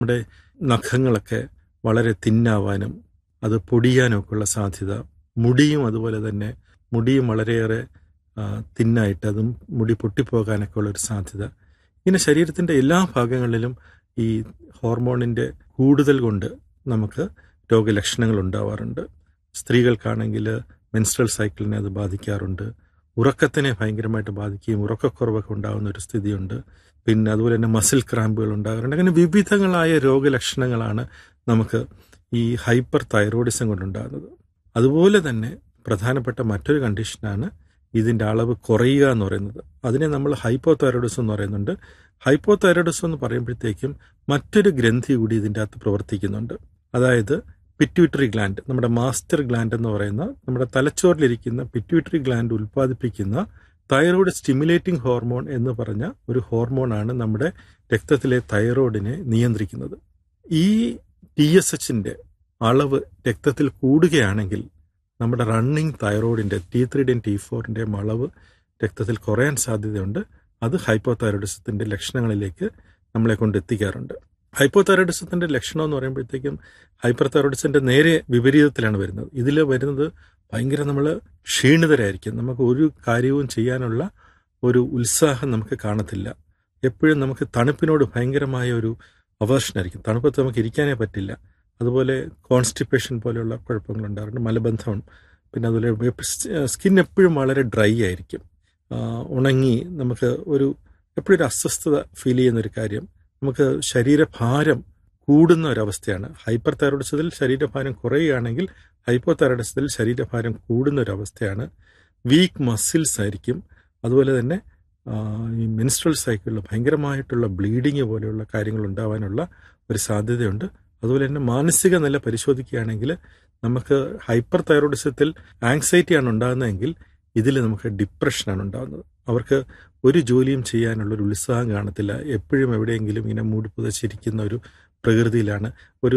നമ്മുടെ നഖങ്ങളൊക്കെ വളരെ തിന്നാവാനും അത് പൊടിയാനും ഉള്ള സാധ്യത മുടിയും അതുപോലെ തന്നെ മുടിയും വളരെയേറെ തിന്നായിട്ട് അതും മുടി പൊട്ടിപ്പോകാനൊക്കെ ഉള്ളൊരു സാധ്യത ഇങ്ങനെ ശരീരത്തിൻ്റെ എല്ലാ ഭാഗങ്ങളിലും ഈ ഹോർമോണിൻ്റെ കൂടുതൽ കൊണ്ട് നമുക്ക് രോഗലക്ഷണങ്ങൾ ഉണ്ടാവാറുണ്ട് സ്ത്രീകൾക്കാണെങ്കിൽ മെൻസ്ട്രൽ സൈക്കിളിനെ അത് ബാധിക്കാറുണ്ട് ഉറക്കത്തിനെ ഭയങ്കരമായിട്ട് ബാധിക്കുകയും ഉറക്കക്കുറവൊക്കെ ഉണ്ടാകുന്ന ഒരു സ്ഥിതിയുണ്ട് പിന്നെ അതുപോലെ തന്നെ മസിൽ ക്രാമ്പുകൾ ഉണ്ടാകാറുണ്ട് അങ്ങനെ വിവിധങ്ങളായ രോഗലക്ഷണങ്ങളാണ് നമുക്ക് ഈ ഹൈപ്പർ തൈറോയിഡിസം കൊണ്ടുണ്ടാകുന്നത് അതുപോലെ തന്നെ പ്രധാനപ്പെട്ട മറ്റൊരു കണ്ടീഷനാണ് ഇതിൻ്റെ അളവ് കുറയുക എന്ന് പറയുന്നത് അതിനെ നമ്മൾ ഹൈപ്പോ തൈറോയിഡിസം എന്ന് പറയുന്നുണ്ട് ഹൈപ്പോ തൈറോയിഡിസം എന്ന് പറയുമ്പോഴത്തേക്കും മറ്റൊരു ഗ്രന്ഥി കൂടി ഇതിൻ്റെ അകത്ത് പ്രവർത്തിക്കുന്നുണ്ട് അതായത് പിറ്റ്യൂട്ടറി ഗ്ലാൻഡ് നമ്മുടെ മാസ്റ്റർ ഗ്ലാൻഡ് എന്ന് പറയുന്ന നമ്മുടെ തലച്ചോറിലിരിക്കുന്ന പിറ്റ്യൂട്ടറി ഗ്ലാൻഡ് ഉൽപ്പാദിപ്പിക്കുന്ന തൈറോയ്ഡ് സ്റ്റിമുലേറ്റിംഗ് ഹോർമോൺ എന്ന് പറഞ്ഞ ഒരു ഹോർമോണാണ് നമ്മുടെ രക്തത്തിലെ തൈറോയിഡിനെ നിയന്ത്രിക്കുന്നത് ഈ ടി എസ് എച്ചിൻ്റെ അളവ് രക്തത്തിൽ കൂടുകയാണെങ്കിൽ നമ്മുടെ റണ്ണിങ് തൈറോയിഡിൻ്റെ ടി ത്രീയുടെയും ടി ഫോറിൻ്റെയും അളവ് രക്തത്തിൽ കുറയാൻ സാധ്യതയുണ്ട് അത് ഹൈപ്പോ തൈറോയിഡിസത്തിൻ്റെ ലക്ഷണങ്ങളിലേക്ക് നമ്മളെ കൊണ്ട് എത്തിക്കാറുണ്ട് ഹൈപ്പോ തൈറോയിഡിസത്തിൻ്റെ ലക്ഷണം എന്ന് പറയുമ്പോഴത്തേക്കും ഹൈപ്പർ തൈറോയിഡിസിൻ്റെ നേരെ വിപരീതത്തിലാണ് വരുന്നത് ഇതിൽ വരുന്നത് ഭയങ്കര നമ്മൾ ക്ഷീണിതരായിരിക്കും നമുക്ക് ഒരു കാര്യവും ചെയ്യാനുള്ള ഒരു ഉത്സാഹം നമുക്ക് കാണത്തില്ല എപ്പോഴും നമുക്ക് തണുപ്പിനോട് ഭയങ്കരമായ ഒരു അവേർഷനായിരിക്കും തണുപ്പത്ത് നമുക്ക് ഇരിക്കാനേ പറ്റില്ല അതുപോലെ കോൺസ്റ്റിപ്പേഷൻ പോലെയുള്ള കുഴപ്പങ്ങൾ ഉണ്ടാകാറുണ്ട് മലബന്ധം പിന്നെ അതുപോലെ സ്കിൻ എപ്പോഴും വളരെ ഡ്രൈ ആയിരിക്കും ഉണങ്ങി നമുക്ക് ഒരു എപ്പോഴും ഒരു അസ്വസ്ഥത ഫീൽ ചെയ്യുന്ന ഒരു കാര്യം നമുക്ക് ശരീരഭാരം കൂടുന്ന ഒരവസ്ഥയാണ് ഹൈപ്പർ തൈറോയിഡിസത്തിൽ ശരീരഭാരം കുറയുകയാണെങ്കിൽ ഹൈപ്പോ തൈറോയിഡിസത്തിൽ ശരീരഭാരം കൂടുന്ന ഒരവസ്ഥയാണ് വീക്ക് മസിൽസ് ആയിരിക്കും അതുപോലെ തന്നെ ഈ മെൻസ്ട്രൽ സൈക്കിളിൽ ഭയങ്കരമായിട്ടുള്ള ബ്ലീഡിങ് പോലെയുള്ള കാര്യങ്ങൾ ഉണ്ടാവാനുള്ള ഒരു സാധ്യതയുണ്ട് അതുപോലെ തന്നെ മാനസിക നില പരിശോധിക്കുകയാണെങ്കിൽ നമുക്ക് ഹൈപ്പർ തൈറോയിഡിസത്തിൽ ആങ്സൈറ്റിയാണ് ഉണ്ടാകുന്നതെങ്കിൽ ഇതിൽ നമുക്ക് ഡിപ്രഷനാണ് ഉണ്ടാകുന്നത് അവർക്ക് ഒരു ജോലിയും ചെയ്യാനുള്ള ഒരു ഉത്സാഹം കാണത്തില്ല എപ്പോഴും എവിടെയെങ്കിലും ഇങ്ങനെ മൂടി പുതച്ചിരിക്കുന്ന ഒരു പ്രകൃതിയിലാണ് ഒരു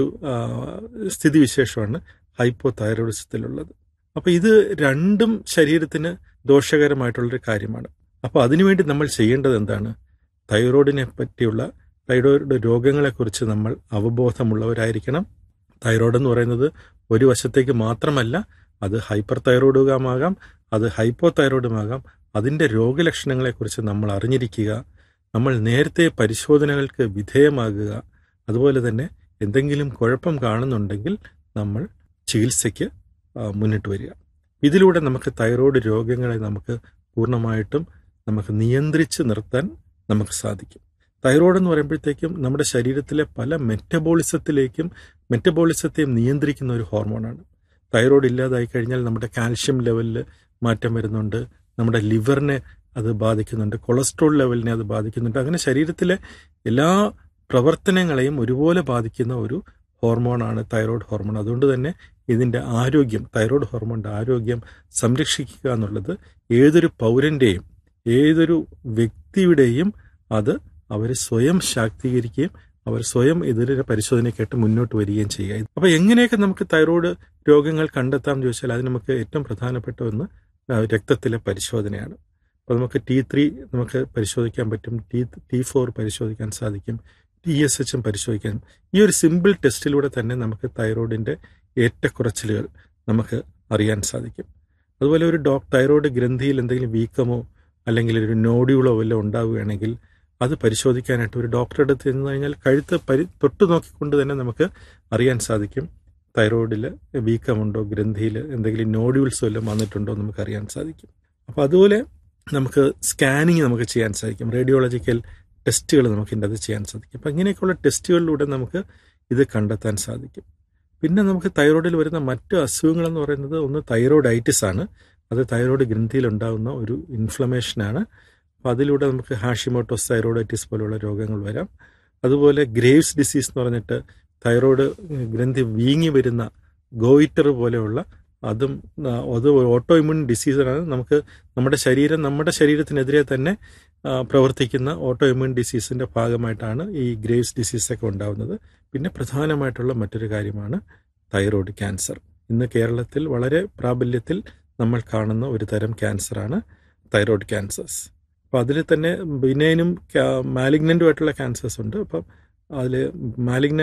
സ്ഥിതിവിശേഷമാണ് ഹൈപ്പോ തൈറോയിഡിസത്തിലുള്ളത് അപ്പോൾ ഇത് രണ്ടും ശരീരത്തിന് ദോഷകരമായിട്ടുള്ളൊരു കാര്യമാണ് അപ്പോൾ അതിനുവേണ്ടി നമ്മൾ ചെയ്യേണ്ടത് എന്താണ് തൈറോയിഡിനെ പറ്റിയുള്ള തൈറോയിഡ് രോഗങ്ങളെക്കുറിച്ച് നമ്മൾ അവബോധമുള്ളവരായിരിക്കണം തൈറോയ്ഡ് എന്ന് പറയുന്നത് ഒരു വശത്തേക്ക് മാത്രമല്ല അത് ഹൈപ്പർ തൈറോയിഡുമാകാം അത് ഹൈപ്പോ തൈറോയിഡുമാകാം അതിൻ്റെ രോഗലക്ഷണങ്ങളെക്കുറിച്ച് നമ്മൾ അറിഞ്ഞിരിക്കുക നമ്മൾ നേരത്തെ പരിശോധനകൾക്ക് വിധേയമാകുക അതുപോലെ തന്നെ എന്തെങ്കിലും കുഴപ്പം കാണുന്നുണ്ടെങ്കിൽ നമ്മൾ ചികിത്സയ്ക്ക് മുന്നിട്ട് വരിക ഇതിലൂടെ നമുക്ക് തൈറോയ്ഡ് രോഗങ്ങളെ നമുക്ക് പൂർണ്ണമായിട്ടും നമുക്ക് നിയന്ത്രിച്ച് നിർത്താൻ നമുക്ക് സാധിക്കും തൈറോയ്ഡ് എന്ന് പറയുമ്പോഴത്തേക്കും നമ്മുടെ ശരീരത്തിലെ പല മെറ്റബോളിസത്തിലേക്കും മെറ്റബോളിസത്തെയും നിയന്ത്രിക്കുന്ന ഒരു ഹോർമോണാണ് തൈറോയ്ഡ് ഇല്ലാതായി കഴിഞ്ഞാൽ നമ്മുടെ കാൽഷ്യം ലെവലിൽ മാറ്റം വരുന്നുണ്ട് നമ്മുടെ ലിവറിനെ അത് ബാധിക്കുന്നുണ്ട് കൊളസ്ട്രോൾ ലെവലിനെ അത് ബാധിക്കുന്നുണ്ട് അങ്ങനെ ശരീരത്തിലെ എല്ലാ പ്രവർത്തനങ്ങളെയും ഒരുപോലെ ബാധിക്കുന്ന ഒരു ഹോർമോണാണ് തൈറോയ്ഡ് ഹോർമോൺ അതുകൊണ്ട് തന്നെ ഇതിൻ്റെ ആരോഗ്യം തൈറോയ്ഡ് ഹോർമോണിൻ്റെ ആരോഗ്യം സംരക്ഷിക്കുക എന്നുള്ളത് ഏതൊരു പൗരൻ്റെയും ഏതൊരു വ്യക്തിയുടെയും അത് അവർ സ്വയം ശാക്തീകരിക്കുകയും അവർ സ്വയം ഇതിൻ്റെ പരിശോധനയ്ക്കായിട്ട് മുന്നോട്ട് വരികയും ചെയ്യുക അപ്പോൾ എങ്ങനെയൊക്കെ നമുക്ക് തൈറോയ്ഡ് രോഗങ്ങൾ കണ്ടെത്താം എന്ന് ചോദിച്ചാൽ അത് നമുക്ക് ഏറ്റവും പ്രധാനപ്പെട്ട ഒന്ന് രക്തത്തിലെ പരിശോധനയാണ് അപ്പോൾ നമുക്ക് ടി ത്രീ നമുക്ക് പരിശോധിക്കാൻ പറ്റും ടി ടി ഫോർ പരിശോധിക്കാൻ സാധിക്കും ടി എസ് എച്ചും പരിശോധിക്കാൻ ഈ ഒരു സിമ്പിൾ ടെസ്റ്റിലൂടെ തന്നെ നമുക്ക് തൈറോയിഡിൻ്റെ ഏറ്റക്കുറച്ചിലുകൾ നമുക്ക് അറിയാൻ സാധിക്കും അതുപോലെ ഒരു ഡോക് തൈറോയ്ഡ് ഗ്രന്ഥിയിൽ എന്തെങ്കിലും വീക്കമോ അല്ലെങ്കിൽ ഒരു നോഡ്യൂളോ വല്ലതും ഉണ്ടാവുകയാണെങ്കിൽ അത് പരിശോധിക്കാനായിട്ട് ഒരു ഡോക്ടറുടെ അടുത്ത് ചെന്ന് കഴിഞ്ഞാൽ കഴുത്ത് പരി തൊട്ട് നോക്കിക്കൊണ്ട് തന്നെ നമുക്ക് അറിയാൻ സാധിക്കും തൈറോയിഡിൽ വീക്കമുണ്ടോ ഗ്രന്ഥിയിൽ എന്തെങ്കിലും നോഡ്യൂൾസ് വല്ലതും വന്നിട്ടുണ്ടോ നമുക്ക് അറിയാൻ സാധിക്കും അപ്പോൾ അതുപോലെ നമുക്ക് സ്കാനിങ് നമുക്ക് ചെയ്യാൻ സാധിക്കും റേഡിയോളജിക്കൽ ടെസ്റ്റുകൾ നമുക്ക് ഇതിൻ്റെ അത് ചെയ്യാൻ സാധിക്കും അപ്പം ഇങ്ങനെയൊക്കെയുള്ള ടെസ്റ്റുകളിലൂടെ നമുക്ക് ഇത് കണ്ടെത്താൻ സാധിക്കും പിന്നെ നമുക്ക് തൈറോയിഡിൽ വരുന്ന മറ്റു അസുഖങ്ങളെന്ന് പറയുന്നത് ഒന്ന് തൈറോയിഡൈറ്റിസ് ആണ് അത് തൈറോയിഡ് ഗ്രന്ഥിയിൽ ഉണ്ടാകുന്ന ഒരു ഇൻഫ്ലമേഷനാണ് അപ്പോൾ അതിലൂടെ നമുക്ക് ഹാഷിമോട്ടോസ് തൈറോയിഡൈറ്റിസ് പോലുള്ള രോഗങ്ങൾ വരാം അതുപോലെ ഗ്രേവ്സ് ഡിസീസ് എന്ന് പറഞ്ഞിട്ട് തൈറോയ്ഡ് ഗ്രന്ഥി വീങ്ങി വരുന്ന ഗോയിറ്റർ പോലെയുള്ള അതും അത് ഓട്ടോ ഇമ്യൂൺ ഡിസീസാണ് നമുക്ക് നമ്മുടെ ശരീരം നമ്മുടെ ശരീരത്തിനെതിരെ തന്നെ പ്രവർത്തിക്കുന്ന ഓട്ടോ ഇമ്യൂൺ ഡിസീസിൻ്റെ ഭാഗമായിട്ടാണ് ഈ ഗ്രേവ്സ് ഡിസീസൊക്കെ ഉണ്ടാകുന്നത് പിന്നെ പ്രധാനമായിട്ടുള്ള മറ്റൊരു കാര്യമാണ് തൈറോയ്ഡ് ക്യാൻസർ ഇന്ന് കേരളത്തിൽ വളരെ പ്രാബല്യത്തിൽ നമ്മൾ കാണുന്ന ഒരു തരം ക്യാൻസറാണ് തൈറോയ്ഡ് ക്യാൻസേഴ്സ് അപ്പോൾ അതിൽ തന്നെ ബിനൈനും മാലിഗ്നൻറ്റും ആയിട്ടുള്ള ക്യാൻസേഴ്സ് ഉണ്ട് അപ്പം അതിൽ മാലിഗ്ന